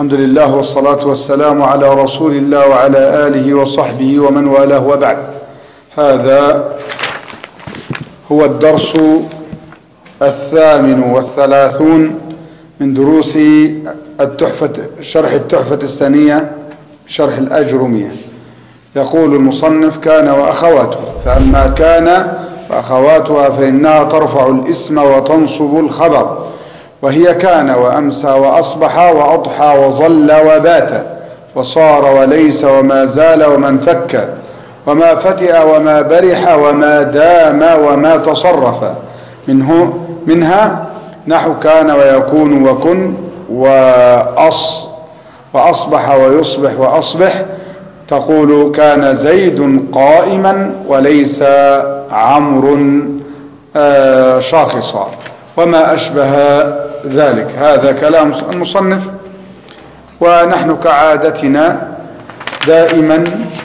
الحمد لله والصلاة والسلام على رسول الله وعلى آله وصحبه ومن والاه وبعد هذا هو الدرس الثامن والثلاثون من دروس التحفة شرح التحفة الثانية شرح الأجرمية يقول المصنف كان وأخواته فأما كان وأخواتها فإنها ترفع الاسم وتنصب الخبر وهي كان وأمسى وأصبح وأضحى وظل وبات وصار وليس وما زال ومن فك وما فتئ وما برح وما دام وما تصرف منه منها نحو كان ويكون وكن وأص وأصبح ويصبح وأصبح تقول كان زيد قائما وليس عمرو شاخصا وما أشبه ذلك هذا كلام المصنف ونحن كعادتنا دائما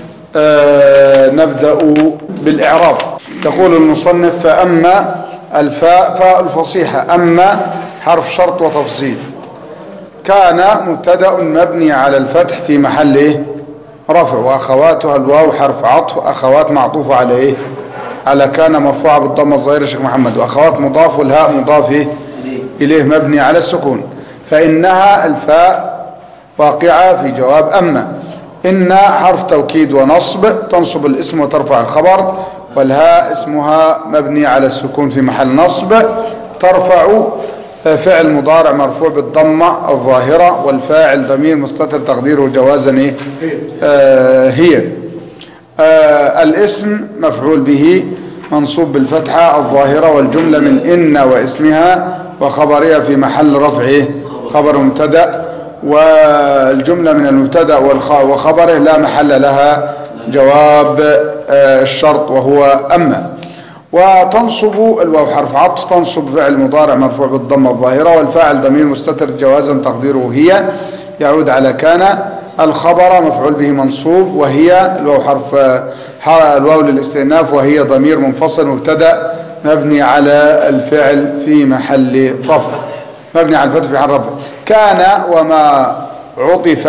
نبدأ بالإعراب تقول المصنف فأما الفاء فاء الفصيحة أما حرف شرط وتفصيل كان مبتدا مبني على الفتح في محل إيه؟ رفع وأخواتها الواو حرف عطف أخوات معطوفة على إيه على كان مرفوعة بالضمة الظاهرة شيخ محمد وأخوات مضاف والهاء مضاف إيه؟ إليه مبني على السكون فإنها الفاء واقعة في جواب أما إن حرف توكيد ونصب تنصب الاسم وترفع الخبر والهاء اسمها مبني على السكون في محل نصب ترفع فعل مضارع مرفوع بالضمة الظاهرة والفاعل ضمير مستتر تقديره جوازا إيه؟ آه هي آه الاسم مفعول به منصوب بالفتحة الظاهرة والجملة من إن واسمها وخبرها في محل رفعه خبر مبتدا والجملة من المبتدا وخبره لا محل لها جواب الشرط وهو أما وتنصب الواو حرف عطف تنصب فعل مضارع مرفوع بالضمة الظاهرة والفاعل ضمير مستتر جوازا تقديره هي يعود على كان الخبر مفعول به منصوب وهي الواو حرف الواو للاستئناف وهي ضمير منفصل مبتدا مبني على الفعل في محل رفع مبني على الفتح في محل رفع كان وما عطف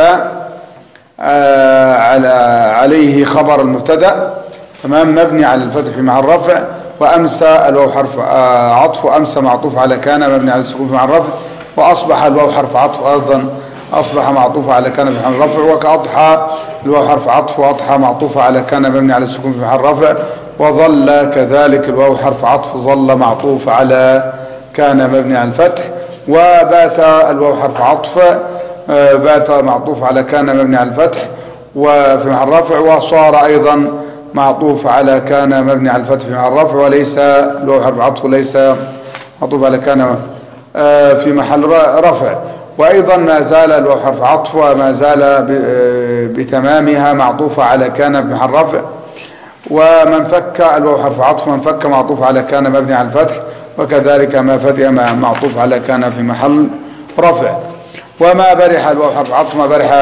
على عليه خبر المبتدا تمام مبني على الفتح في محل رفع وامسى الواو حرف عطف وامسى معطوف على كان مبني على السكون في محل رفع واصبح الواو حرف عطف ايضا اصبح معطوف على كان في محل رفع وكاضحى الواو حرف عطف واضحى معطوف على كان مبني على السكون في محل رفع وظل كذلك الواو حرف عطف ظل معطوف على كان مبني على الفتح وبات الواو حرف عطف بات معطوف على كان مبني على الفتح وفي محل رفع وصار ايضا معطوف على كان مبني على الفتح في محل رفع وليس الواو حرف عطف وليس معطوف على كان في محل رفع وايضا ما زال الواو حرف عطف وما زال بتمامها معطوفة على كان في محل رفع ومن فك الواو حرف عطف من فك معطوف على كان مبني على الفتح وكذلك ما فتح معطوف على كان في محل رفع وما برح الواو حرف عطف ما برح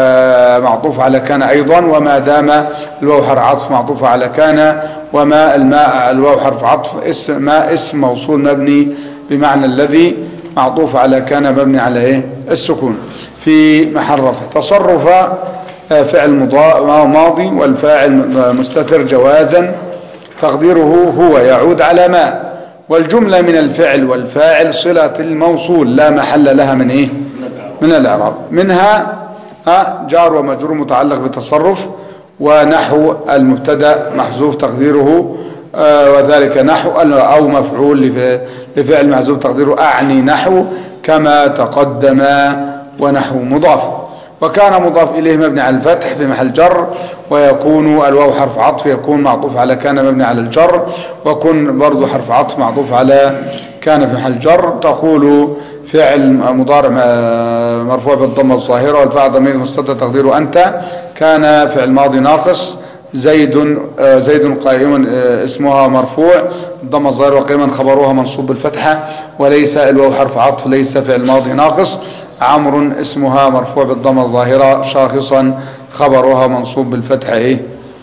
معطوف على كان أيضا وما دام الواو حرف عطف معطوف على كان وما الماء الواو حرف عطف اسم ما اسم موصول مبني بمعنى الذي معطوف على كان مبني على ايه السكون في محل رفع تصرف فعل ماضي والفاعل مستتر جوازا تقديره هو يعود على ما والجملة من الفعل والفاعل صلة الموصول لا محل لها من ايه من الاعراب منها جار ومجرور متعلق بتصرف ونحو المبتدا محذوف تقديره وذلك نحو او مفعول لفعل محذوف تقديره اعني نحو كما تقدم ونحو مضاف وكان مضاف إليه مبني على الفتح في محل جر ويكون الواو حرف عطف يكون معطوف على كان مبني على الجر وكن برضو حرف عطف معطوف على كان في محل جر تقول فعل مضارع مرفوع بالضمة الظاهرة والفاعل ضمير مستتر تقديره أنت كان فعل ماضي ناقص زيد زيد قائم اسمها مرفوع ضم الظاهر وقيما خبرها منصوب بالفتحة وليس الواو حرف عطف ليس فعل ماضي ناقص عمرو اسمها مرفوع بالضمة الظاهرة شاخصا خبرها منصوب بالفتحة ايه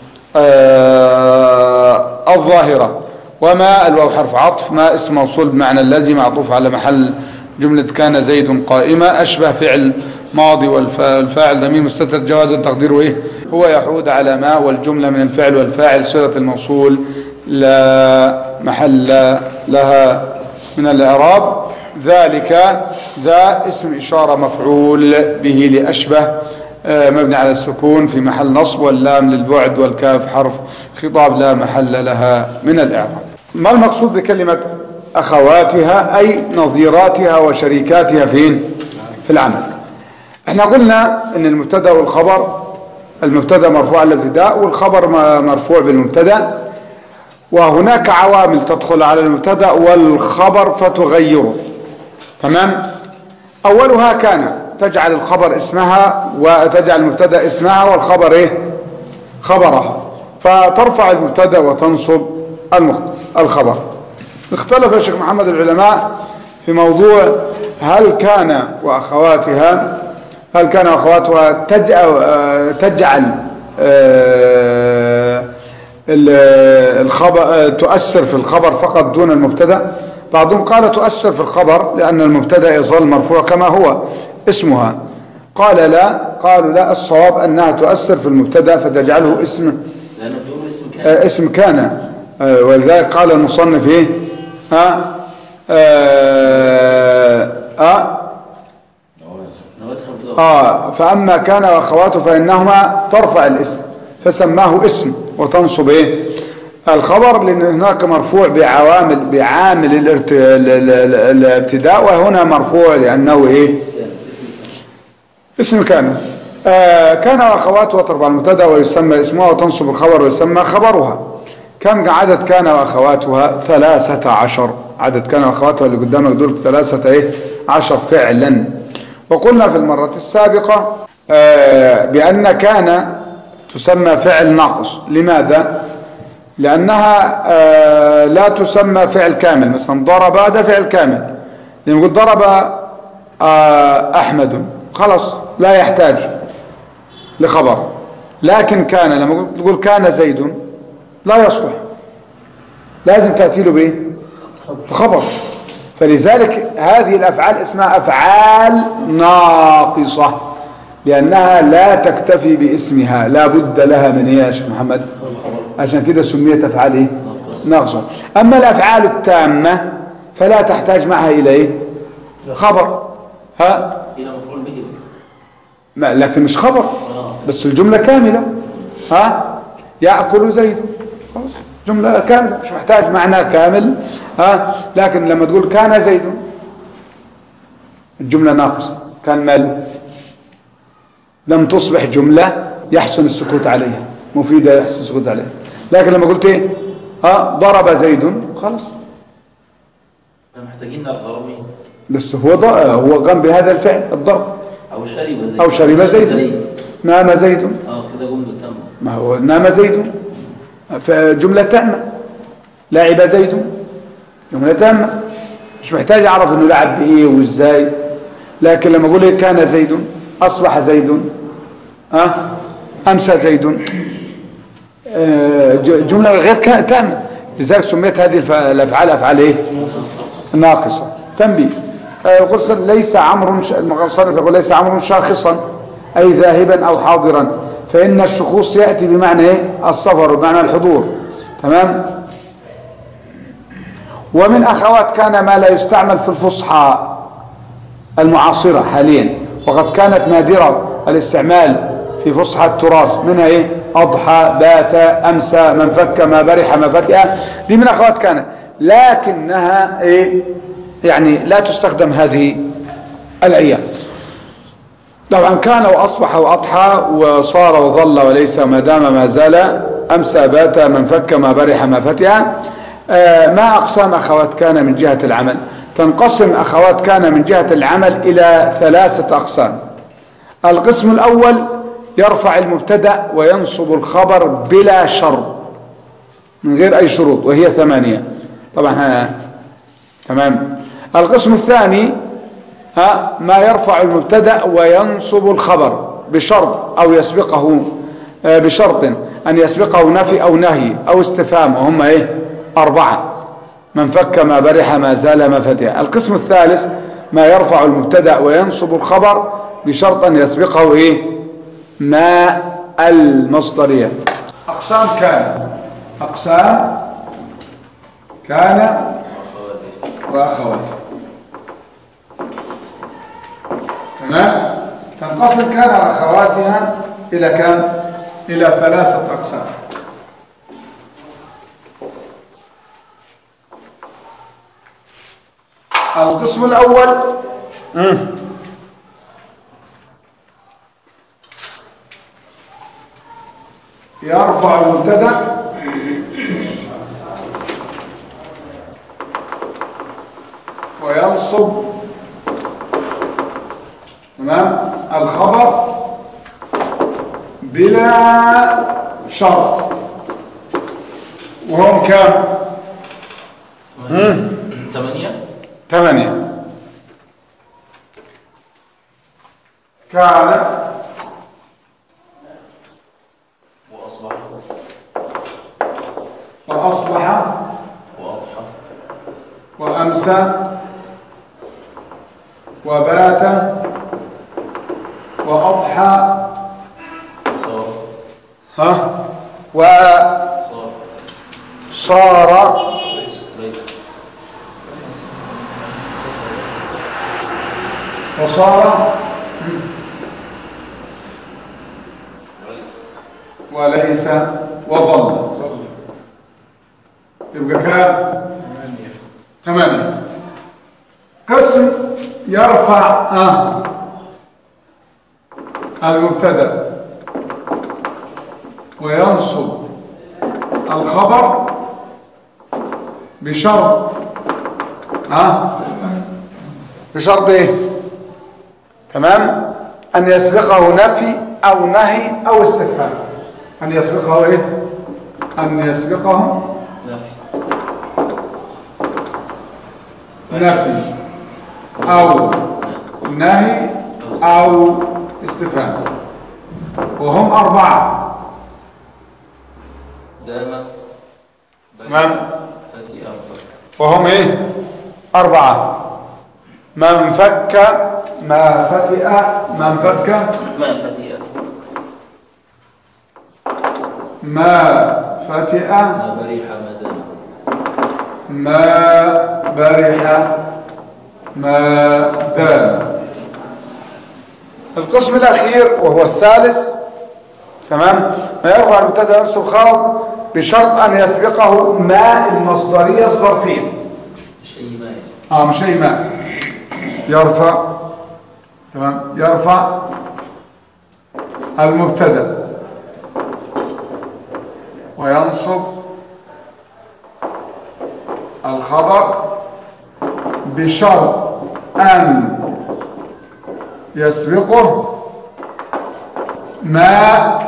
آه الظاهرة وما الواو حرف عطف ما اسم موصول بمعنى الذي معطوف على محل جملة كان زيد قائمة أشبه فعل ماضي والفاعل ضمير مستتر جوازا تقديره ايه هو يحود على ما والجملة من الفعل والفاعل صلة الموصول لا محل لها من الإعراب ذلك ذا اسم إشارة مفعول به لأشبه آه، مبني على السكون في محل نصب واللام للبعد والكاف حرف خطاب لا محل لها من الإعراب ما المقصود بكلمة أخواتها أي نظيراتها وشريكاتها فين في العمل احنا قلنا ان المبتدا والخبر المبتدا مرفوع على الابتداء والخبر مرفوع بالمبتدا وهناك عوامل تدخل على المبتدا والخبر فتغيره تمام اولها كان تجعل الخبر اسمها وتجعل المبتدا اسمها والخبر ايه خبرها فترفع المبتدا وتنصب الخبر اختلف يا شيخ محمد العلماء في موضوع هل كان واخواتها هل كان واخواتها تجعل آه، الخبر آه، تؤثر في الخبر فقط دون المبتدا بعضهم قال تؤثر في الخبر لأن المبتدا يظل مرفوع كما هو اسمها قال لا قالوا لا الصواب أنها تؤثر في المبتدا فتجعله اسم آه، اسم كان ولذلك قال المصنف ايه ها آه آه آه فأما كان وأخواته فإنهما ترفع الاسم فسماه اسم وتنصب إيه الخبر لأن هناك مرفوع بعوامل بعامل الابتداء وهنا مرفوع لأنه إيه اسم كان آه كان وأخواته ترفع المبتدا ويسمى اسمها وتنصب الخبر ويسمى خبرها كم عدد كان وأخواتها ثلاثة عشر عدد كان وأخواتها اللي قدامك دول ثلاثة إيه عشر فعلا وقلنا في المرة السابقة آه بأن كان تسمى فعل ناقص لماذا لأنها آه لا تسمى فعل كامل مثلا ضرب هذا فعل كامل لما يقول ضرب آه أحمد خلاص لا يحتاج لخبر لكن كان لما تقول كان زيد لا يصلح لازم تأتي له بإيه خبر فلذلك هذه الأفعال اسمها أفعال ناقصة لأنها لا تكتفي باسمها لا بد لها من إيه يا شيخ محمد عشان كده سميت أفعال إيه ناقصة أما الأفعال التامة فلا تحتاج معها إلى إيه خبر ها إلى مفعول به ما لكن مش خبر بس الجملة كاملة ها يأكل زيد جملة كاملة مش محتاج معنى كامل ها لكن لما تقول كان زيد الجملة ناقصة كان مال لم تصبح جملة يحسن السكوت عليها مفيدة يحسن السكوت عليها لكن لما قلت ايه ها ضرب زيد خلاص محتاجين الضربين بس هو هو قام بهذا الفعل الضرب او شرب زيد او شرب زيد نام زيد اه كده جمله تامه ما هو نام زيد فجملة تامة لاعب زيد جملة تامة مش محتاج اعرف انه لعب بايه وازاي لكن لما اقول إيه كان زيد اصبح زيد أه؟ امسى زيد أه جملة غير تامة لذلك سميت هذه الافعال افعال ايه ناقصة تنبيه يقول ليس عمرو المصرف يقول ليس عمرو شاخصا اي ذاهبا او حاضرا فإن الشخوص يأتي بمعنى إيه؟ السفر بمعنى الحضور تمام ومن أخوات كان ما لا يستعمل في الفصحى المعاصرة حاليا وقد كانت نادرة الاستعمال في فصحى التراث منها إيه أضحى بات أمسى من فك ما برح ما فتئ دي من أخوات كانت لكنها إيه يعني لا تستخدم هذه الأيام طبعا كان وأصبح وأضحى وصار وظل وليس ما دام ما زال أمسى بات من فك ما برح ما فتئ آه ما أقسام أخوات كان من جهة العمل تنقسم أخوات كان من جهة العمل إلى ثلاثة أقسام القسم الأول يرفع المبتدا وينصب الخبر بلا شرط من غير أي شروط وهي ثمانية طبعا تمام القسم الثاني ها ما يرفع المبتدا وينصب الخبر بشرط أو يسبقه آه، بشرط أن يسبقه نفي أو نهي أو استفهام وهم إيه أربعة من فك ما برح ما زال ما فتح القسم الثالث ما يرفع المبتدا وينصب الخبر بشرط أن يسبقه إيه ما المصدرية أقسام كان أقسام كان وأخواته تمام تنقسم كان وأخواتها إلى كم إلى ثلاثة أقسام القسم الأول مم. يرفع المبتدا وينصب تمام الخبر بلا شرط وهم كام مم. ثمانية ثمانية كان وأصبح وأصبح وأضحى وأمسى وبات وأضحى صار ها صار وصار ليس وصار وليس وليس وظل يبقى كام ثمانية قسم يرفع آه المبتدا وينصب الخبر بشرط ها بشرط ايه تمام ان يسبقه نفي او نهي او استفهام ان يسبقه ايه ان يسبقه نفي نفي او نهي او استفهام وهم اربعه دام تمام فتي أنفك وهم ايه اربعه من فك ما فتئ من فك ما فتي ما فتئ ما بريح ما دام ما برح ما دام القسم الأخير وهو الثالث تمام ما يرفع المبتدا ينصب خاض بشرط أن يسبقه ما المصدرية الظرفية شيء ما يعني. اه مش أي ما يرفع تمام يرفع المبتدا وينصب الخبر بشرط أن يسبقه ما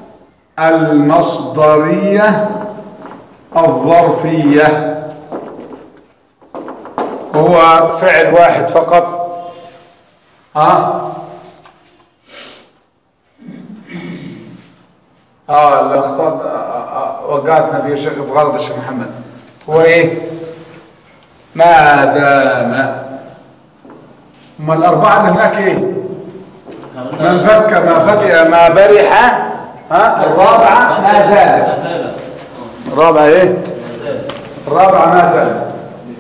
المصدرية الظرفية هو فعل واحد فقط ها اه اللي اختار آه، آه، وقعتنا فيه شيخ بغلط الشيخ محمد هو ايه ما دام اما الاربعه اللي هناك ايه من فك ما فتئ ما برح ها الرابعه ما زال ما زال الرابعه ايه ما زال الرابعه ما زال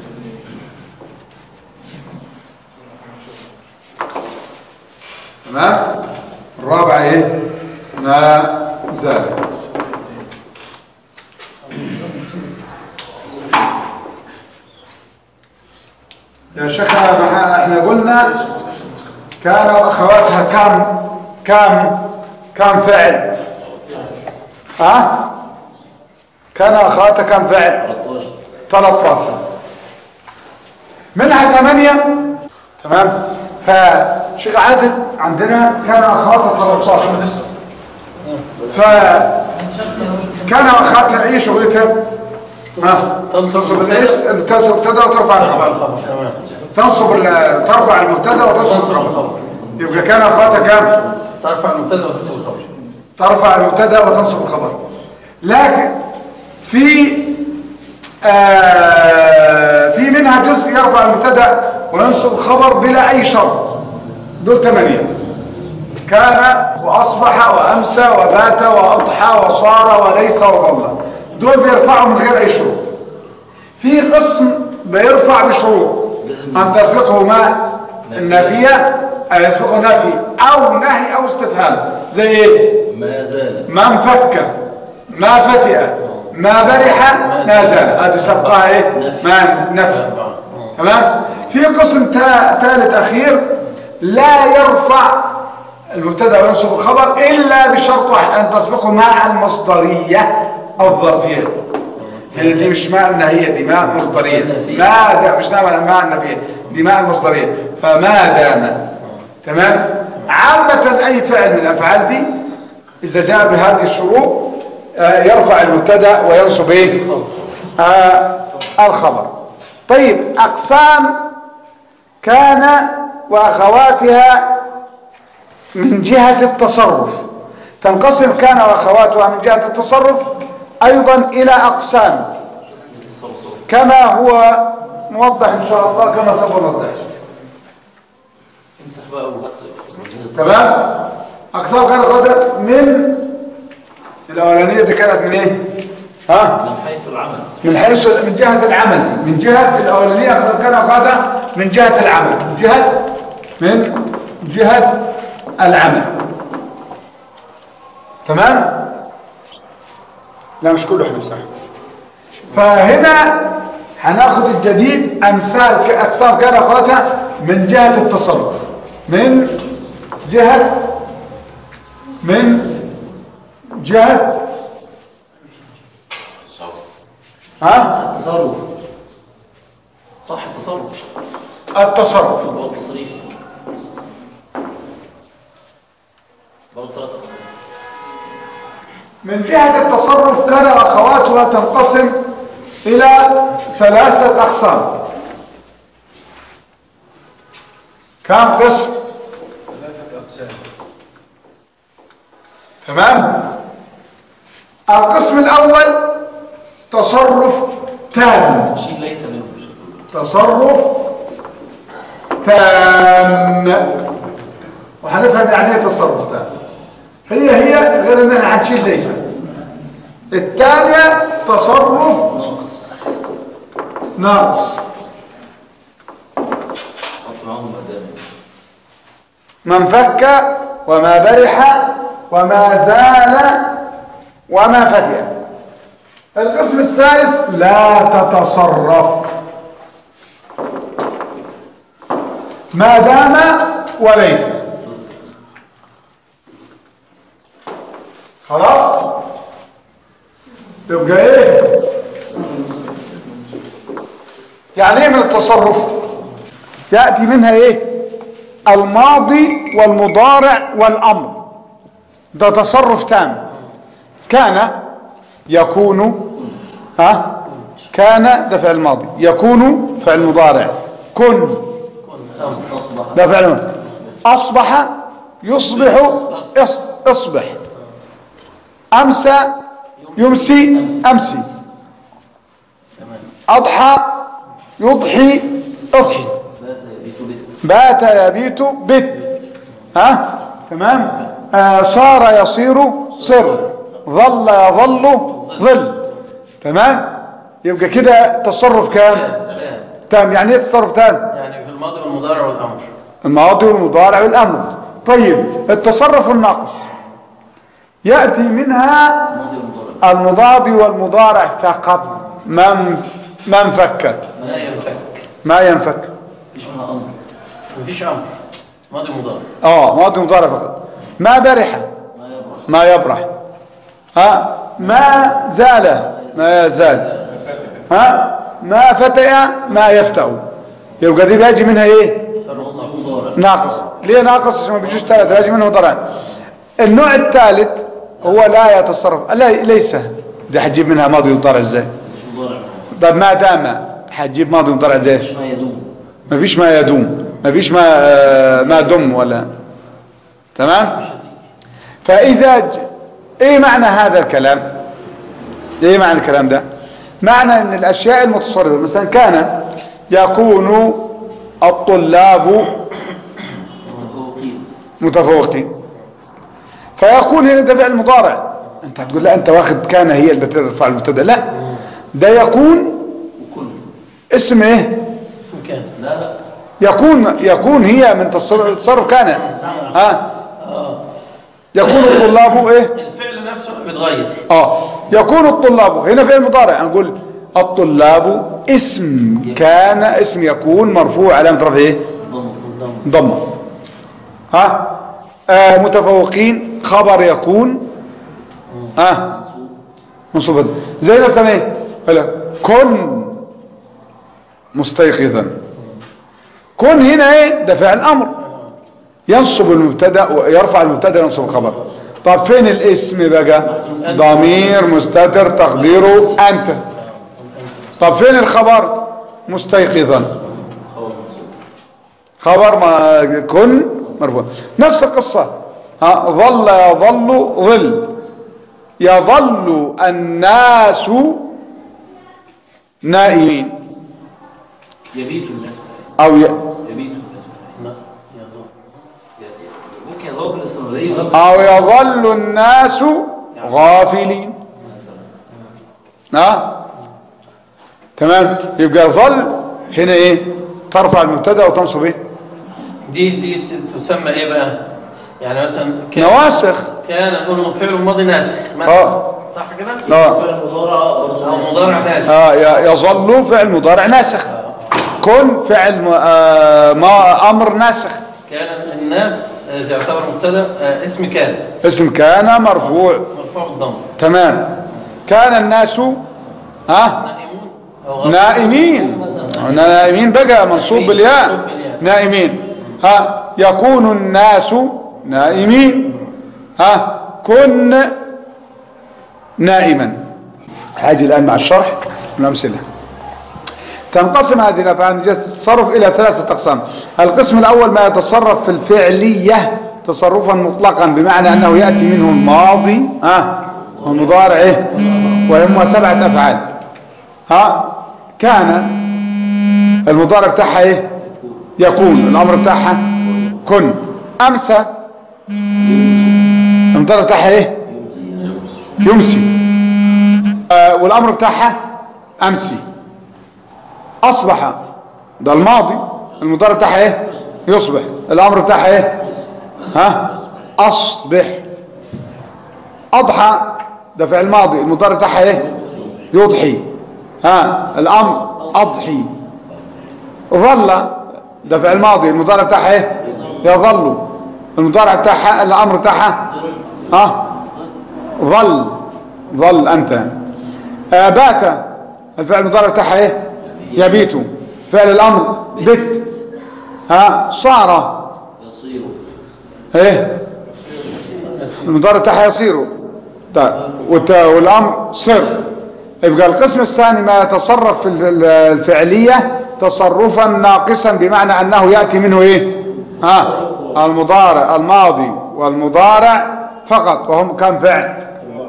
تمام الرابعه ايه ما زال يا شيخ احنا قلنا كان واخواتها كم كم كم فعل ها كان واخواتها كم فعل 13 13 منها ثمانية تمام فشيخ عادل عندنا كان اخواتها 13 ف كان اخواتها ايه شغلتها ها تنصب الاسم تنصب المبتدا وترفع الخبر تنصب ال- ترفع المبتدا وتنصب الخبر يبقى كان اخواتها كام ترفع المبتدا وتنصب الخبر ترفع المبتدا وتنصب الخبر لكن في آه في منها جزء يرفع المبتدا وينصب الخبر بلا اي شرط دول ثمانية كان واصبح وامسى وبات واضحى وصار وليس وظل دول بيرفعوا من غير اي شروط في قسم بيرفع بشروط ان تسبقه ما النافيه أن يسبقه نافي او نهي او استفهام زي ايه ما زال ما انفك ما فتئ ما برح ما زال هذه سبقها ايه ما نفي تمام في قسم تا- ثالث اخير لا يرفع المبتدا وينصب الخبر الا بشرط واحد ان تسبقه مع المصدريه او الظرفيه هي دي مش مع النهيه دي مع المصدريه ما ده مش مع مع النهيه دي مع المصدريه فما دام تمام عامه اي فعل من الافعال دي اذا جاء بهذه الشروط آه، يرفع المبتدا وينصب ايه آه، الخبر طيب اقسام كان واخواتها من جهة التصرف تنقسم كان واخواتها من جهة التصرف ايضا الى اقسام كما هو موضح ان شاء الله كما سوف نوضح امسح بقى وحط تمام اقسام كان واخواتها من الاولانيه دي كانت من ايه ها من حيث العمل من حيث من جهة العمل من جهة الأولانية أخذ كان قادة من جهة العمل من جهة من جهة العمل تمام لا مش كله حبيب صح فهنا هناخد الجديد أمثال أقسام كان قادة من جهة التصرف من جهة من جهة ها التصرف صح التصرف التصرف هو التصريف برضه ثلاثة من جهة التصرف كان أخواتها تنقسم إلى ثلاثة أقسام كم قسم تمام القسم الأول تصرف تام شيء ليس منه شيء تصرف تام وهنفهم يعني ايه تصرف تام هي هي غير ان احنا هنشيل ليس الثانية تصرف ناقص ناقص حط معاهم ما دام من فك وما برح وما زال وما فتئ القسم الثالث لا تتصرف ما دام وليس خلاص يبقى ايه يعني ايه من التصرف يأتي منها ايه الماضي والمضارع والامر ده تصرف تام كان يكون ها كان ده فعل ماضي يكون فعل مضارع كن أصبح ده فعل ماضي اصبح يصبح اص- اصبح امسى يمسي امسي تمام اضحى يضحي اضحي بات يبيت بيت بات يبيت بت ها تمام آه صار يصير صر ظل يظل ظل تمام يبقى كده تصرف كام تمام تام يعني ايه تصرف تام يعني في الماضي والمضارع والامر الماضي والمضارع والامر طيب التصرف الناقص ياتي منها الماضي والمضارع المضارع والمضارع فقط من من فك لا ينفك ما ينفك مفيش منها امر مفيش امر ماضي ومضارع اه ماضي ومضارع فقط ما برح ما يبرح ما يبرح ها ما زال ما يزال ها ما فتئ ما يفتأ يبقى دي بيجي منها ايه مضارع ناقص ليه ناقص عشان ما بيجوش ثلاثة بيجي منه ضرع النوع الثالث هو لا يتصرف لا ليس دي هتجيب منها ماضي ومضارع ازاي مش مضارع طب ما دام هتجيب ماضي ومضارع ازاي مش ما يدوم ما فيش ما يدوم ما فيش ما آه، ما دم ولا تمام فإذا ج... ايه معنى هذا الكلام ايه معنى الكلام ده معنى ان الاشياء المتصرفة مثلا كان يكون الطلاب متفوقين متفوقين فيكون هنا ده فعل مضارع انت هتقول لا انت واخد كان هي اللي بترفع المبتدا لا ده يكون وكل اسم ايه اسم كان لا لا يكون يكون هي من تصرف تصرف كان ها اه يكون الطلاب ايه الفعل نفسه بيتغير اه يكون الطلاب هنا فعل مضارع نقول الطلاب اسم كان اسم يكون مرفوع علامه رفعه ايه ضم بالضم ضمه ها آه متفوقين خبر يكون ها منصوب منصوب زي مثلا ايه هلا كن مستيقظا كن هنا ايه ده فعل امر ينصب المبتدا ويرفع المبتدا ينصب الخبر طب فين الاسم بقى ضمير مستتر تقديره انت طب فين الخبر مستيقظا خبر منصوب خبر ما كن مرفوع نفس القصة ها ظل يظل ظل يظل الناس نائمين يبيت الناس او ي... يبيت الناس لا يظن ممكن يظل في الاستمرارية او يظل الناس غافلين ها تمام يبقى ظل هنا ايه ترفع المبتدا وتنصب ايه دي دي تسمى ايه بقى يعني مثلا كان نواسخ كان نقول فعل ماضي ناسخ مثلا. اه صح كده اه مضارع او مضارع ناسخ آه ي- يظل فعل مضارع ناسخ كن فعل م... آه ما امر ناسخ كان الناس آه، تعتبر مبتدا آه، اسم كان اسم كان مرفوع مرفوع بالضم تمام كان الناس ها نائمون أو غافلون. نائمين نائمين بقى منصوب بالياء منصوب بالياء. نائمين ها يكون الناس نائمين ها كن نائما هاجي الآن مع الشرح والأمثلة تنقسم هذه الأفعال من جهة التصرف إلى ثلاثة أقسام القسم الأول ما يتصرف في الفعلية تصرفا مطلقا بمعنى أنه يأتي منه الماضي ها والمضارع إيه وهم سبعة أفعال ها كان المضارع بتاعها إيه يكون الأمر بتاعها كن أمسى المضارع بتاعها إيه يمسي آه والأمر بتاعها أمسي أصبح ده الماضي المضارع بتاعها إيه يصبح الأمر بتاعها إيه ها أصبح أضحى ده فعل ماضي المضارع بتاعها إيه يضحي ها الأمر أضحي ظل ده فعل ماضي المضارع بتاعها إيه يظل المضارع بتاعها الأمر بتاعها ها ظل ظل أنت آه بات الفعل المضارع بتاعها إيه يبيت فعل الأمر بت ها صار يصير ايه المضارع بتاعها يصير طيب والت- والامر صر يبقى القسم الثاني ما يتصرف في ال- الفعلية تصرفا ناقصا بمعنى انه يأتي منه ايه ها المضارع الماضي والمضارع فقط وهم كم فعل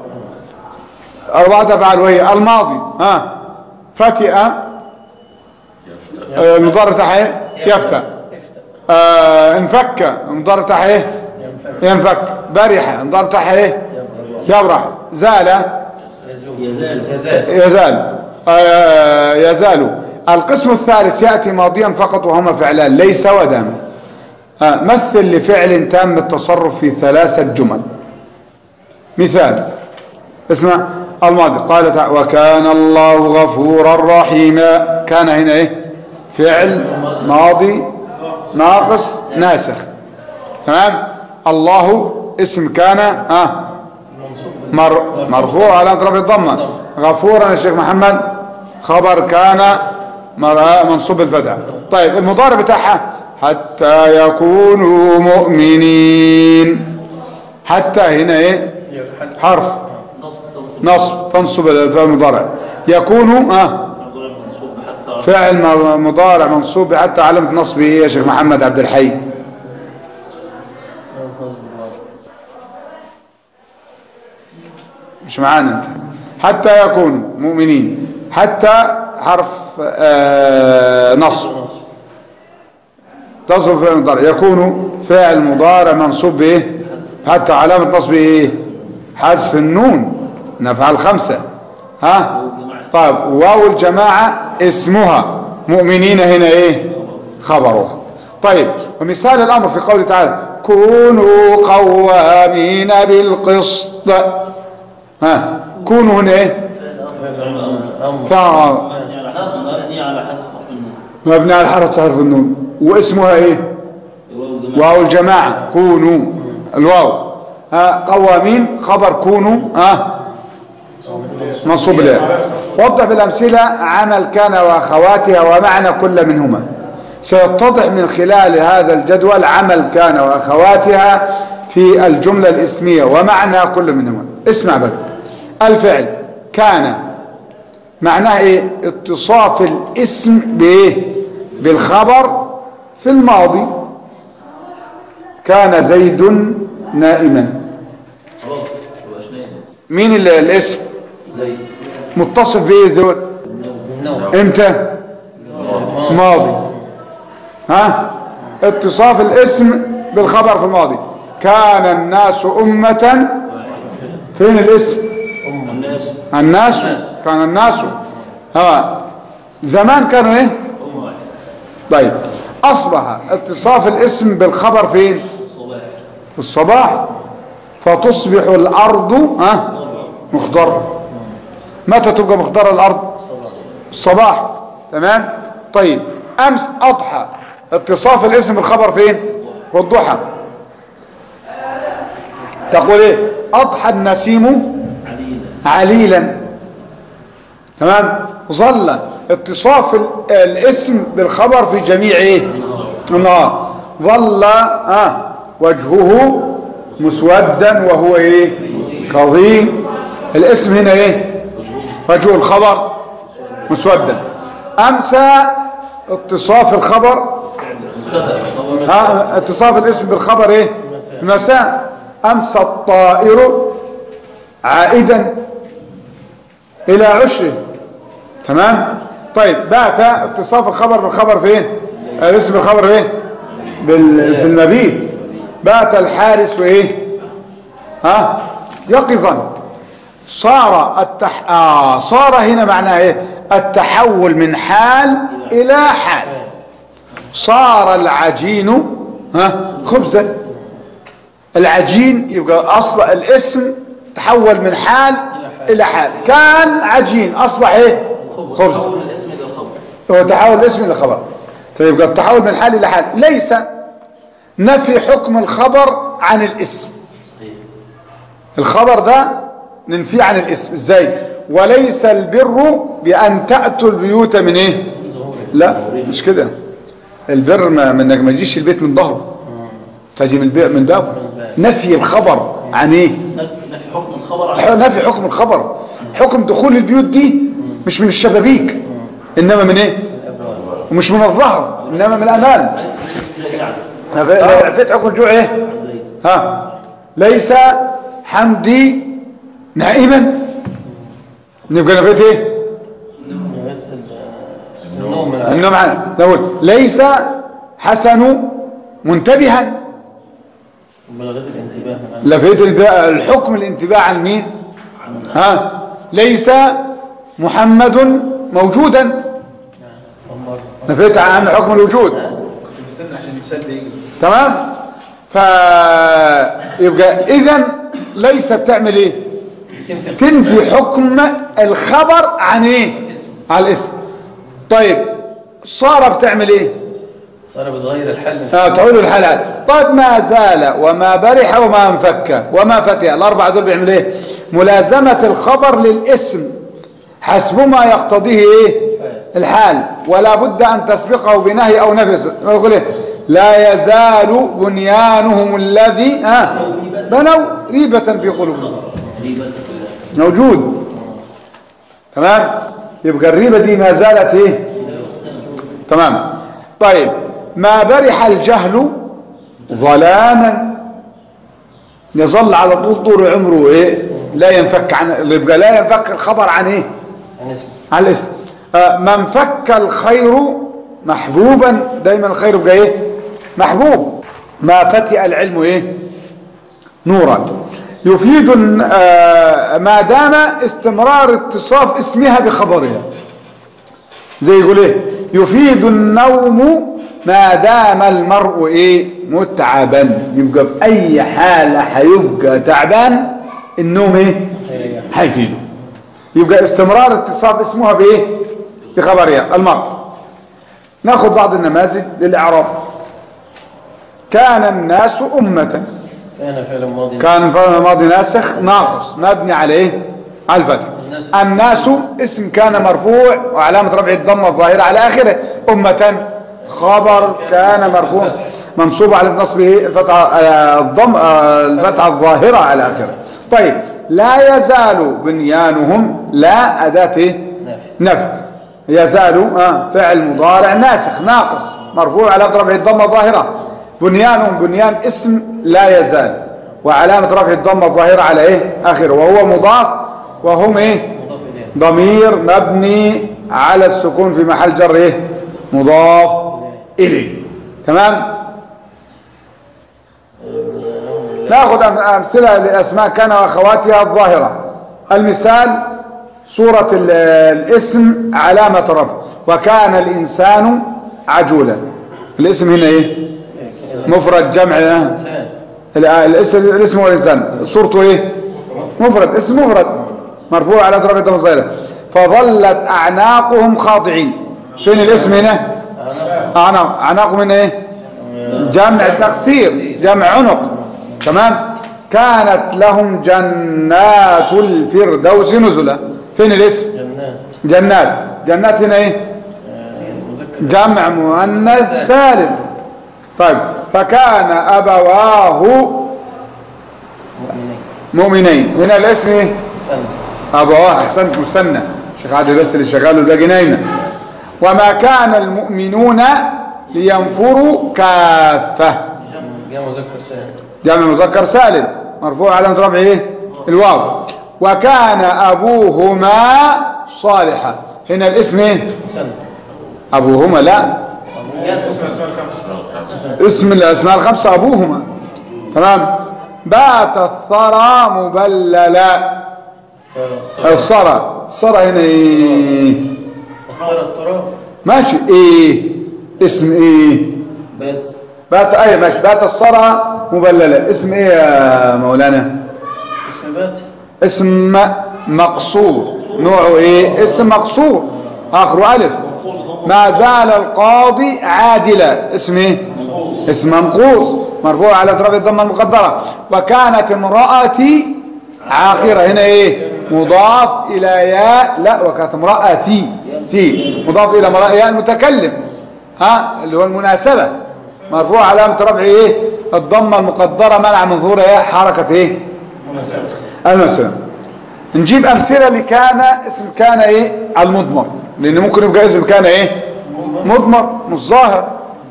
أربعة أفعال وهي الماضي ها فتئ آه، المضارع بتاعها ايه يفتى آه انفك المضارع بتاعها ايه ينفك برح المضارع بتاعها ايه يبرح زال يزال يزال يزال آه يزال القسم الثالث يأتي ماضيا فقط وهما فعلان ليس وداما آه مثل لفعل تام التصرف في ثلاثة جمل مثال اسمع الماضي قال تعالى وكان الله غفورا رحيما كان هنا ايه فعل ماضي ناقص ناسخ تمام الله اسم كان اه مر مرفوع على اطراف الضمه غفورا يا شيخ محمد خبر كان مر- منصوب الفتح طيب المضارع بتاعها حتى يكونوا مؤمنين حتى هنا ايه حرف نص تنصب نصب تنصب الفعل المضارع يكون اه مضارع منصوب حتى فعل م- مضارع منصوب حتى علامة نصبه ايه يا شيخ محمد عبد الحي مش معانا انت حتى يكونوا مؤمنين حتى حرف آه نصب تصب فعل مضارع يكون فعل مضارع منصوب بايه حتى علامة نصب ايه حذف النون نفعل خمسة ها طيب واو الجماعة اسمها مؤمنين هنا ايه خبرها طيب ومثال الامر في قوله تعالى كونوا قوامين بالقسط ها كونوا هنا ايه أمر فا- مبني على حسب حكم النون مبني على حرف حرف النون واسمها ايه الواو جماعة واو الجماعة كونوا الواو ها قوامين خبر كونوا ها منصوب لا وضح بالأمثلة عمل كان وأخواتها ومعنى كل منهما سيتضح من خلال هذا الجدول عمل كان وأخواتها في الجملة الاسمية ومعنى كل منهما اسمع بقى الفعل كان معناه ايه اتصاف الاسم بايه بالخبر في الماضي كان زيد نائما خلاص مبقاش نايم مين ال- الاسم زي متصف بايه زول النوم امتى ماضي ها اتصاف الاسم بالخبر في الماضي كان الناس أمة فين الاسم الناس الناس كان الناس ها زمان كانوا ايه أمة واحدة طيب اصبح اتصاف الاسم بالخبر فين صباح في الصباح فتصبح الارض ها مخضرة متى تبقى مخضرة الارض الصباح تمام طيب امس اضحى اتصاف الاسم بالخبر فين في الضحى تقول ايه اضحى النسيم علينا عليلا تمام ظل اتصاف ال- الاسم بالخبر في جميع ايه النهار ظل آه وجهه مسودا وهو ايه كظيم الاسم هنا ايه وجه الخبر مسودا امسى اتصاف الخبر مبتدأ خبر ها اتصاف الاسم بالخبر ايه مساء امسى الطائر عائدا الى عشره تمام طيب بات اتصاف الخبر بالخبر فين الاسم بالخبر فين بال... في المبيت بات الحارس ايه ها يقظا صار التح... آه صار هنا معناه ايه التحول من حال الى حال صار العجين ها خبزا العجين يبقى اصل الاسم تحول من حال الى حال كان عجين اصبح ايه خبز حول الاسم إلى الخبر هو تحول الاسم الى خبر فيبقى التحول من حال الى حال ليس نفي حكم الخبر عن الاسم صحيح الخبر ده ننفيه عن الاسم ازاي وليس البر بان تاتوا البيوت من ايه لا مش كده البر ما منك ما تجيش البيت من ظهره تجي من البيت من بابه نفي الخبر عن ايه نفي حكم الخبر عن نفي حكم الخبر حكم دخول البيوت دي مش من الشبابيك انما من ايه ومش من الظهر انما من الامام عايز تقول يعني عرفت حكم الجوع ايه زي ها ليس حمدي نائما نبقى نفيت ايه النوم النوم عنه نقول ليس حسن منتبها بلغة الانتباه لفيت الانتباه- الحكم الانتباه عن مين ها ليس محمد موجودا نفيت عن حكم الوجود تمام فيبقى اذا ليس بتعمل ايه تنفي حكم الخبر عن ايه على الاسم طيب صار بتعمل ايه صار بتغير الحل آه تعود الحلال طيب ما زال وما برح وما انفك وما فتح الاربعه دول بيعملوا ايه ملازمه الخبر للاسم حسب ما يقتضيه ايه الحال ولا بد ان تسبقه بنهي او نفس يقول ايه لا يزال بنيانهم الذي آه بنوا ريبة في قلوبهم ريبة موجود تمام يبقى الريبة دي ما زالت ايه تمام طيب ما برح الجهل ظلاما يظل على طول طول عمره ايه لا ينفك عن يبقى لا ينفك الخبر عن ايه عن اسم عن الاسم آه من فك الخير محبوبا دايما الخير يبقى ايه محبوب ما فتئ العلم ايه نورا يفيد آه، ما دام استمرار اتصاف اسمها بخبرها زي يقول ايه يفيد النوم ما دام المرء ايه متعبا يبقى في اي حالة هيبقى تعبان النوم ايه هيفيده يبقى استمرار اتصاف اسمها بايه بخبرها المرء ناخذ بعض النماذج للاعراب كان الناس امه كان فعل ماضي كان فعل ماضي ناسخ ناقص مبني على ايه على الفتح الناس. الناس اسم كان مرفوع وعلامة رفع الضمة الظاهرة على آخره أمة خبر كان مرفوع منصوب على نصبه الفتحة آه، الضم آه، الفتحة الظاهرة على آخره طيب لا يزال بنيانهم لا أداة إيه؟ نافي. نفي يزال آه فعل مضارع ناسخ ناقص مرفوع على رفع الضمة الظاهرة بنيانهم بنيان اسم لا يزال وعلامة رفع الضمة الظاهرة على ايه اخره وهو مضاف وهم ايه مضاف إليه ضمير مبني على السكون في محل جر ايه مضاف اليه تمام ناخذ أم- امثله لاسماء كان واخواتها الظاهره المثال صورة ال- الاسم علامة رفع وكان الانسان عجولا الاسم هنا ايه مفرد جمع آه. إنسان ال- الاسم الاسم هو الانسان صورته ايه مفرد اسم مفرد مرفوع على اطراف الدم الظاهره فظلت اعناقهم خاضعين فين الاسم هنا اعناق اعناقهم هنا ايه جمع تقصير جمع عنق تمام كانت لهم جنات الفردوس نزلا فين الاسم جنات جنات جنات هنا ايه آه، مذكر جمع مؤنث سالم طيب فكان ابواه مؤمنين مؤمنين هنا الاسم ايه سنة ابواه احسنت مثنى شيخ عادل بس اللي شغال الباقي نايمه وما كان المؤمنون لينفروا كافه جاء مذكر سالم جمع مذكر سالم مرفوع علامه رفعه ايه الواو وكان ابوهما صالحا هنا الاسم ايه سنة ابوهما لا اسم الاسماء الخمسه ابوهما تمام بات الثرى مبللا الثرى الثرى هنا ايه اختار التراب ماشي ايه اسم ايه بس بات اي ماشي بات الثرى مبللا اسم ايه يا مولانا اسم بات اسم مقصور نوعه ايه اسم مقصور اخره الف ما زال القاضي عادلا اسم ايه اسم منقوص مرفوع على تراب الضمه المقدره وكانت امراتي عاقره هنا ايه مضاف الى ياء لا وكانت امراتي تي مضاف الى امرأة ياء المتكلم ها اللي هو المناسبه مرفوع علامه رفعه ايه الضمه المقدره منع من ظهور ياء حركه ايه المسألة نجيب أمثلة لكان اسم كان إيه المضمر لأن ممكن يبقى اسم كان إيه مضمر مش ظاهر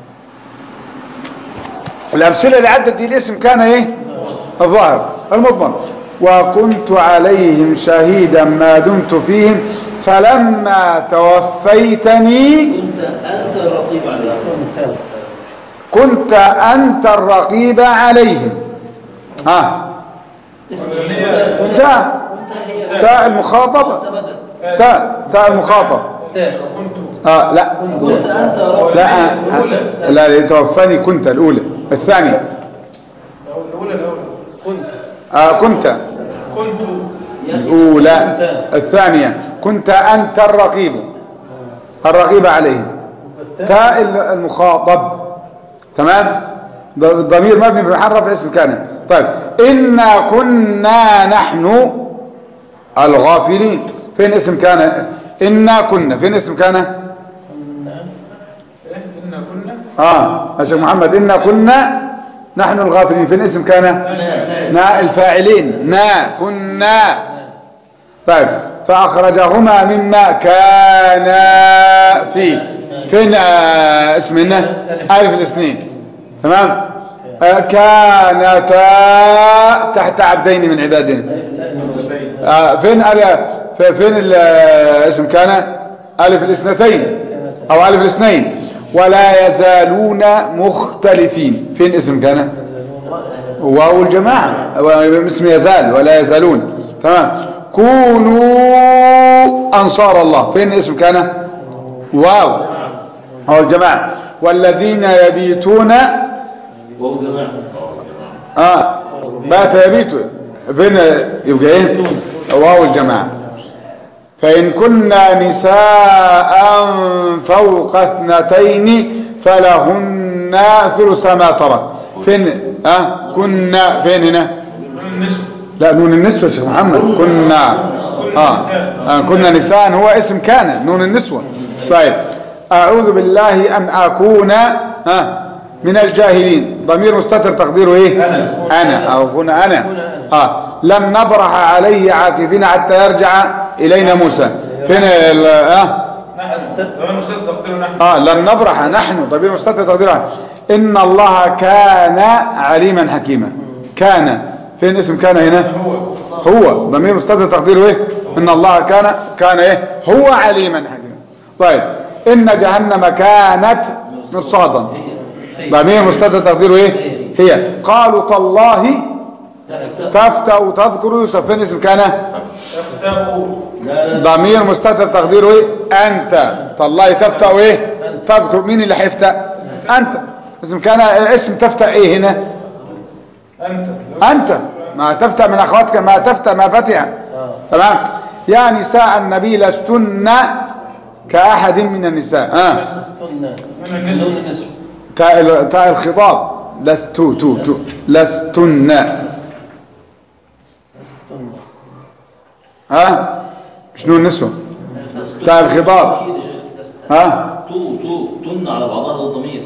الأمثلة اللي عدت دي الاسم كان إيه الظاهر المضمر وكنت عليهم شهيدا ما دمت فيهم فلما توفيتني كنت أنت الرقيب عليه مثال كنت أنت الرقيب عليهم ها تاء تاء المخاطبة تاء تاء المخاطب تاء اه لا كنت أنت رقيب لا آه، لا لا توفاني كنت الأولى الثانية الأولى الأولى كنت آه كنت كنت الأولى الثانية كنت أنت الرقيب الرقيب عليهم تاء المخاطب تمام ض- الضمير مبني في محل رفع اسم كان طيب إنا كنا نحن الغافلين فين اسم كان إنا كنا فين اسم كان إيه إنا كنا اه يا شيخ محمد إنا كنا نحن الغافلين فين اسم كان نا الفاعلين نا كنا طيب فأخرجهما مما كانا فيه فين آه اسمنا ألف الاثنين تمام آه كانتا تحت عبدين من عبادنا آه فين أل- ف- فين ال- آه، اسم كان ألف الاثنتين أو ألف الاثنين ولا يزالون مختلفين فين اسم كان واو الجماعة اسم يزال ولا يزالون تمام كونوا أنصار الله فين اسم كان واو هو الجماعة والذين يبيتون وهو جماعة اه بات يبيت فين يبقى ايه واو الجماعة فإن كنا نساء فوق اثنتين فلهن ثلث ما ترك فين اه كنا فين هنا النسوة لا نون النسوة يا شيخ محمد كنا آه. آه كنا نساء هو اسم كان نون النسوة طيب أعوذ بالله أن أكون آه من الجاهلين ضمير مستتر تقديره إيه أنا. أنا أو كنا أنا آه لن نبرح عليه عاكفين حتى يرجع إلينا موسى فين ال- آه نحن زمان مسدد تقدير نحن آه لن نبرح نحن ضمير مستتر تقديره إن الله كان عليما حكيما كان فين اسم كان هنا هو هو ضمير مستتر تقديره ايه ان الله كان كان ايه هو عليما حكيما طيب ان جهنم كانت مرصادا ضمير مستتر تقديره ايه هي قالوا تالله تفتأ تذكر يوسف فين اسم كان يفتقوا ضمير مستتر تقديره ايه انت تالله تفتأ ايه تذكر مين اللي هيفتأ انت اسم كان اسم تفتأ ايه هنا أنت أنت ما تفتح من أخواتك ما تفتح ما فتح تمام يا نساء النبي لستن كأحد من النساء آه. استنى من النسوة نون النسوة تاء ال- تاء الخطاب لست تو تو لستن استنى ها شنو النسوة تاء الخطاب ها تو تو تن على بعضها ده الضمير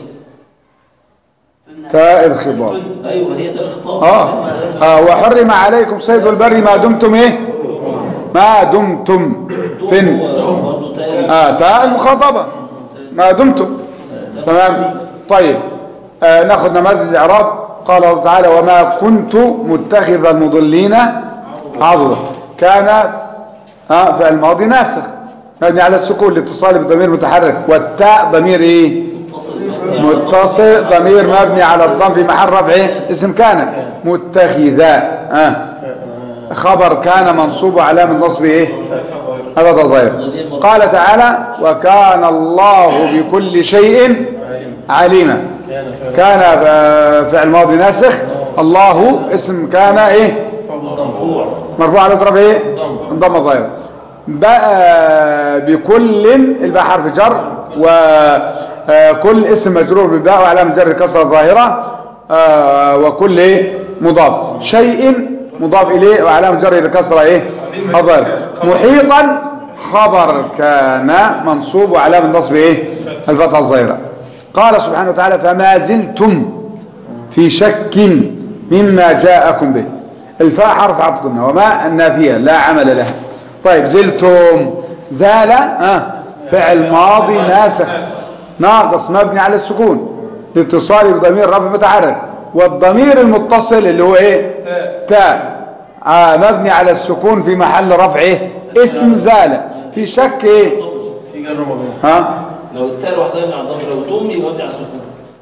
تاء الخطاب تن. ايوه هي تاء الخطاب آه. آه وحرم عليكم صيد البر ما دمتم ايه ما دمتم فين برضه تاء آه تاء المخاطبة ما دمتم تمام طيب آه ناخذ نماذج الاعراب قال الله تعالى وما كنت متخذ المضلين عضدا كان آه في الماضي ناسخ مبني على السكون لاتصال بضمير متحرك والتاء ضمير ايه متصل ضمير مبني على الضم في محل رفع إيه؟ اسم كان متخذا آه. خبر كان منصوب على من نصب ايه هذا ضمير قال تعالى وكان الله بكل شيء عليما كان فعل كان فعل ماضي ناسخ الله اسم كان ايه مرفوع مرفوع على اضرب ايه ضم. ضم ضاير بقى بكل الباء حرف جر وكل اسم مجرور بالباء وعلامه جر كسره ظاهره آه، وكل ايه مضاف شيء مضاف اليه وعلامه جر الكسره ايه الظاهره محيطا خبر كان منصوب وعلامه نصب ايه الفتحه الظاهره قال سبحانه وتعالى فما زلتم في شك مما جاءكم به الفاء حرف عطف وما النافية لا عمل لها طيب زلتم زال آه فعل ماضي ناسخ ناقص مبني على السكون لاتصاله بضمير رفع متحرك والضمير المتصل اللي هو ايه تاء آه مبني على السكون في محل رفع ايه اسم زال في شك ايه في جر مبني ها لو التاء لوحدها يبني على الضم لو تم يبني على السكون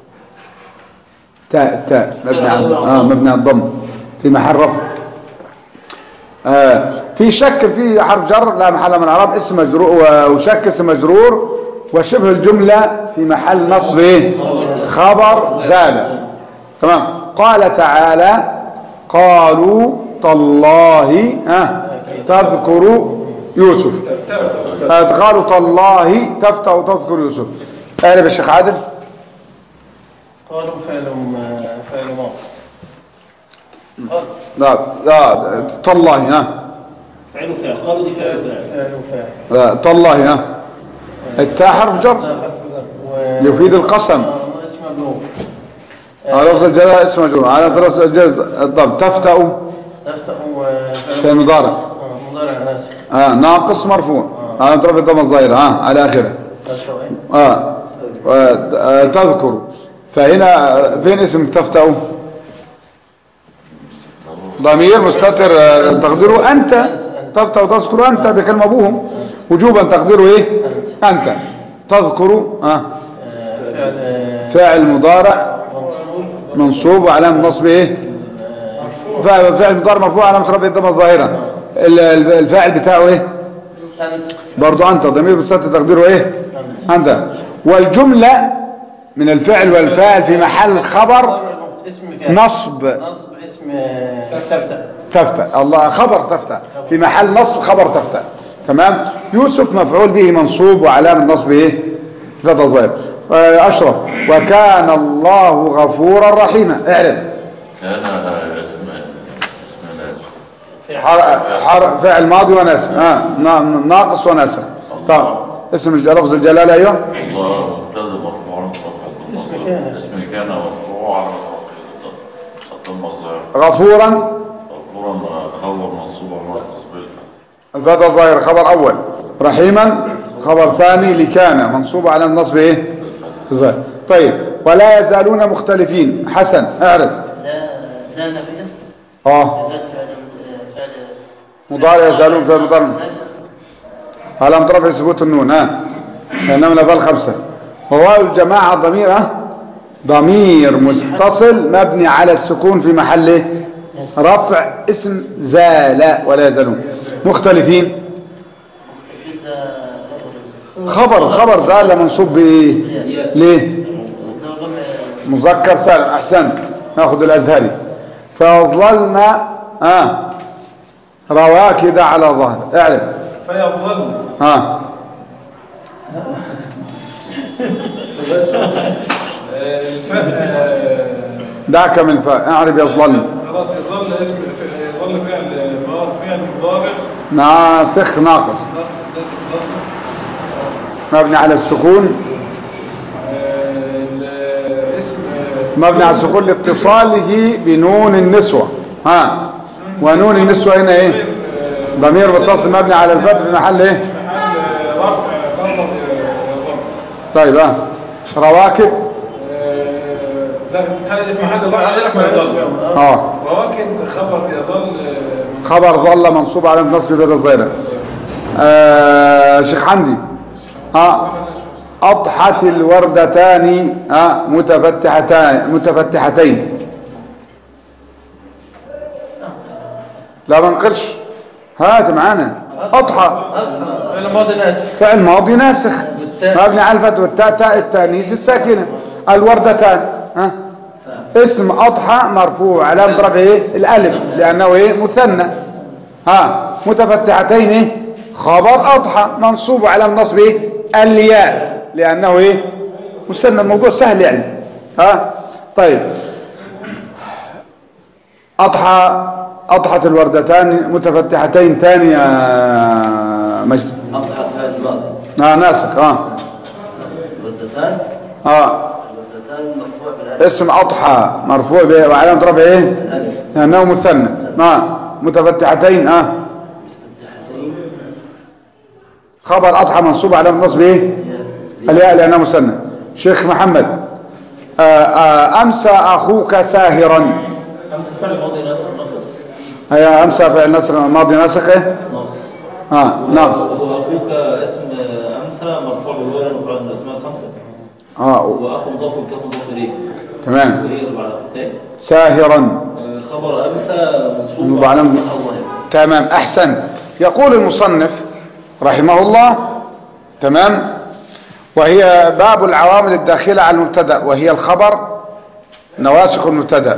تاء تاء مبني على اه مبني على الضم في محل رفع آه في شك في حرف جر لا محل من اعراب اسم مجرور وشك اسم مجرور وشبه الجملة في محل نصب ايه خبر زال تمام قال تعالى قالوا تالله ها تذكر يوسف آه، قالوا تالله تفتح تذكر يوسف قال الشيخ عادل قالوا فعل م- فعل ماضي قال لا لا تالله ها فعل فعل قالوا دي فعل فعل فعل فاعل لا تالله ها التاء حرف جر لا حرف جر. و- يفيد القسم آه، اسم مجرور على رأس الجزاء اسم مجرور على رأس الجزاء الضم تفتأ تفتح و- في مضارع آه، مضارع ناسخ آه ناقص مرفوع على طرف الضم الظاهرة آه على آخره تفتح إيه؟ آه و- آه، تذكر فهنا آه، فين اسم تفتأ ضمير مستتر آه، تقديره أنت تفتأ وتذكر أنت بكلمة أبوهم وجوبا تقديره إيه أنت تذكر آه آه، فعل آه، فاعل مضارع منصوب منصوب وعلامة نصب إيه فاعل فاعل مضارع مرفوع علامة رفع الضمة الظاهرة ال- ال- الفاعل بتاعه ايه أنت برضو انت ضمير بستة تقديره ايه انت والجملة من الفعل والفاعل في محل خبر اسم كان نصب نصب اسم تفتح تفتح الله خبر تفتح في محل نصب خبر تفتح تمام يوسف مفعول به منصوب وعلامة نصب ايه فتح الظاهر آه، اشرف وكان الله غفورا رحيما اعلم كان اسم اسم ناس حر... حر... فعل ماضي وناسب اه نا- ناقص وناسب طب اسم الج- لفظ الجلالة ايوه الله مبتدا مرفوع اسم كان. اسم كان مرفوع على رفع خط المصدر غفورا غفورا خبر منصوب على تصبير الفتح الظاهر خبر اول رحيما خبر ثاني لكان منصوب على النصب ايه الظاهر. طيب ولا يزالون مختلفين حسن اعرف لا لا نفيه اه يزال فعل فعل مضارع يزالون فعل مضارع على رفع ثبوت النون ها لانهم الافعال خمسه وواو الجماعه ضمير ها ضمير متصل مبني على السكون في محل إيه؟ رفع اسم زال ولا يزالون مختلفين خبر خبر زال منصوب بايه ليه مذكر سالم احسنت ناخذ الازهري فظلنا اه رواكد على ظهر اعلم فيظل ها آه، الفاء آه، دعك من فاء اعرف يظلن خلاص يظل اسم يظل فعل ماض فعل مضارع ناسخ ناقص ناقص ناسب ناصب مبني على السكون آه، الاسم آه، مبني على السكون لاتصاله بنون النسوة ها ونون النسوة هنا ايه ضمير متصل مبني على الفتح في محل ايه محل آه، رفع خبر آه، يظل طيب ها رواكب آه، لا هذا في محل رفع اسم يظل اه رواكب خبر يظل آه، خبر ظل منصوب على نصب ذات الظاهرة آه شيخ حمدي ها أضحت الوردتان ها متفتحتان متفتحتين لا ما نقلش هات معانا أضحى فعل ماضي ناس فعل ماضي ناسخ والتاء. مبني على الفتح والتاء تاء التانيث الساكنة الوردتان ها اسم أضحى مرفوع علامة رفعه ايه الألف لأنه ايه مثنى ها متفتحتين ايه خبر أضحى منصوب على النصب ايه الياء لأنه ايه مثنى الموضوع سهل يعني ها طيب أضحى أضحت الوردتان متفتحتين ثاني يا مجد أضحى فعل ماضي اه ناسك اه والدتان اه والدتان مرفوع بالألف اسم اضحى مرفوع به وعلامه رفعه ايه الألف لانه مثنى اه متفتحتين اه مفتحتين خبر اضحى منصوب على النصب ايه الياء لانه مثنى شيخ محمد آه آه امسى اخوك ساهرا خمسة فعل ماضي ناس ناقص هي امسى فعل نصر ماضي ناسخ ايه ناقص اه ناقص هو أخوك اسم أمثى مرفوع بالواو مرفوع بالأسماء الخمسة اه وأخو مضاف وكاف مضاف إليه تمام ويقلب على أخوتين ساهرا آه، خبر أمثى منصوب منصوب على- الله تمام احسن يقول المصنف رحمه الله تمام وهي باب العوامل الداخلة على المبتدا وهي الخبر نواسخ المبتدا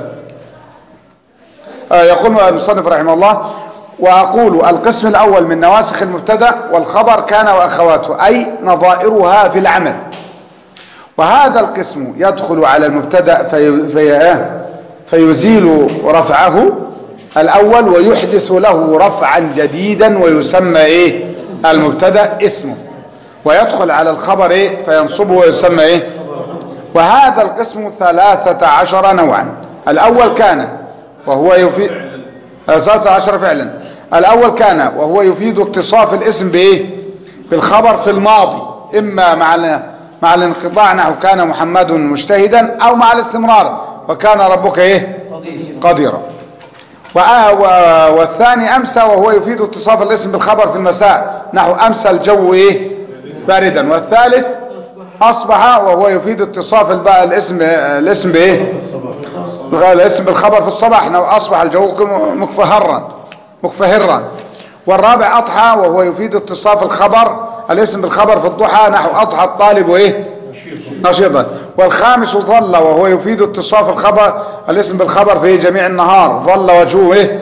آه، يقول المصنف رحمه الله وأقول القسم الأول من نواسخ المبتدا والخبر كان وأخواته أي نظائرها في العمل وهذا القسم يدخل على المبتدا في في آه، فيزيل رفعه الأول ويحدث له رفعا جديدا ويسمى إيه المبتدا اسمه ويدخل على الخبر إيه فينصبه ويسمى إيه وهذا القسم ثلاثة عشر نوعا الأول كان وهو يفيد ثلاثة عشر فعلا الأول كان وهو يفيد اتصاف الاسم بإيه بالخبر في الماضي إما مع ال- مع الانقطاع نحو كان محمد مجتهدا أو مع الاستمرار وكان ربك إيه قديرا وآ- و- والثاني أمسى وهو يفيد اتصاف الاسم بالخبر في المساء نحو أمسى الجو إيه باردا والثالث أصبح وهو يفيد اتصاف الب- الاسم الاسم بإيه الاسم بالخبر في الصباح نو- أصبح الجو م- مكفهرا مكفهرا والرابع أضحى وهو يفيد اتصاف الخبر الاسم بالخبر في الضحى نحو أضحى الطالب وإيه نشيطا والخامس ظل وهو يفيد اتصاف الخبر الاسم بالخبر في جميع النهار ظل وجهه إيه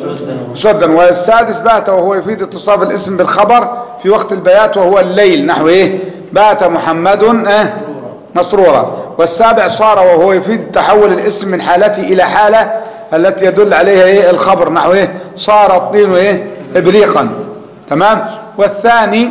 سدا والسادس بات وهو يفيد اتصاف الاسم بالخبر في وقت البيات وهو الليل نحو ايه بات محمد اه مسرورا والسابع صار وهو يفيد تحول الاسم من حالته الى حالة التي يدل عليها ايه الخبر نحو ايه صار الطين ايه ابريقا تمام والثاني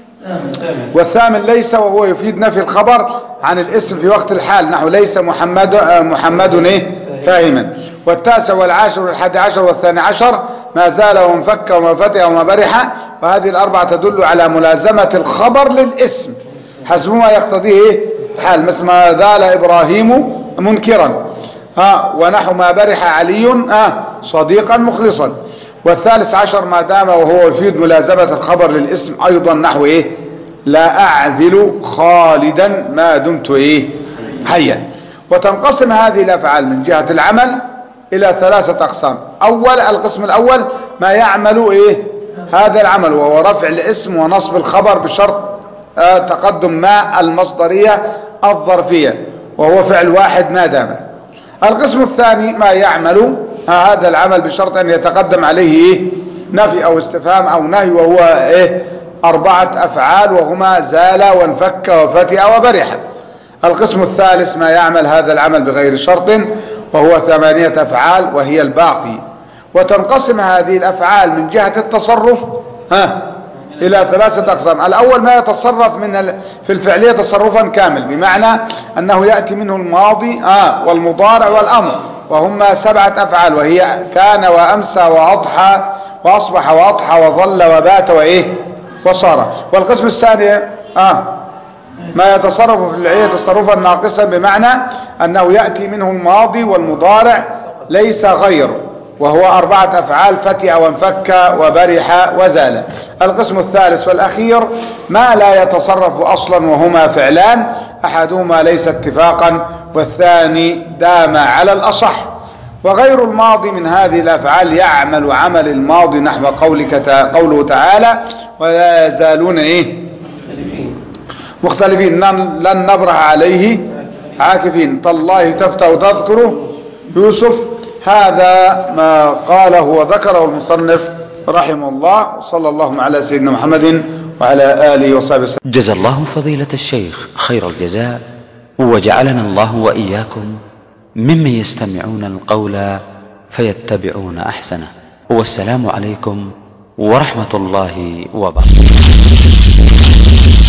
والثامن ليس وهو يفيد نفي الخبر عن الاسم في وقت الحال نحو ليس محمد آه، محمد ايه فاهما والتاسع والعاشر والحادي عشر والثاني عشر ما زال وانفك وما فتح وما برح وهذه الأربعة تدل على ملازمة الخبر للاسم حسب ما يقتضيه إيه؟ حال مثل ما زال إبراهيم منكرا ها ونحو ما برح علي ها صديقا مخلصا والثالث عشر ما دام وهو يفيد ملازمة الخبر للاسم أيضا نحو إيه لا أعذل خالدا ما دمت إيه حيا وتنقسم هذه الأفعال من جهة العمل إلى ثلاثة أقسام أول القسم الأول ما يعمل إيه هذا العمل وهو رفع الاسم ونصب الخبر بشرط آه تقدم ما المصدرية الظرفية وهو فعل واحد ما دام القسم الثاني ما يعمل هذا العمل بشرط أن يتقدم عليه إيه؟ نفي أو استفهام أو نهي وهو إيه؟ أربعة أفعال وهما زال وانفك وفتئ وبرح القسم الثالث ما يعمل هذا العمل بغير شرط وهو ثمانية أفعال وهي الباقي وتنقسم هذه الأفعال من جهة التصرف ها إلى ثلاثة أقسام الأول ما يتصرف من ال... في الفعلية تصرفا كامل بمعنى أنه يأتي منه الماضي آه والمضارع والأمر وهما سبعة أفعال وهي كان وأمسى وأضحى وأصبح وأضحى وظل وبات وإيه وصار والقسم الثاني آه ما يتصرف في الفعلية تصرفا ناقصا بمعنى أنه يأتي منه الماضي والمضارع ليس غيره وهو أربعة أفعال فتئ وانفك وبرح وزال القسم الثالث والأخير ما لا يتصرف أصلا وهما فعلان أحدهما ليس اتفاقا والثاني دام على الأصح وغير الماضي من هذه الأفعال يعمل عمل الماضي نحو قولك تا قوله تعالى ولا يزالون إيه مختلفين لن, لن نبرح عليه عاكفين تالله تفتح تذكره يوسف هذا ما قاله وذكره المصنف رحمه الله صلى الله على سيدنا محمد وعلى آله وصحبه وسلم جزى الله فضيلة الشيخ خير الجزاء وجعلنا الله وإياكم ممن يستمعون القول فيتبعون أحسنه والسلام عليكم ورحمة الله وبركاته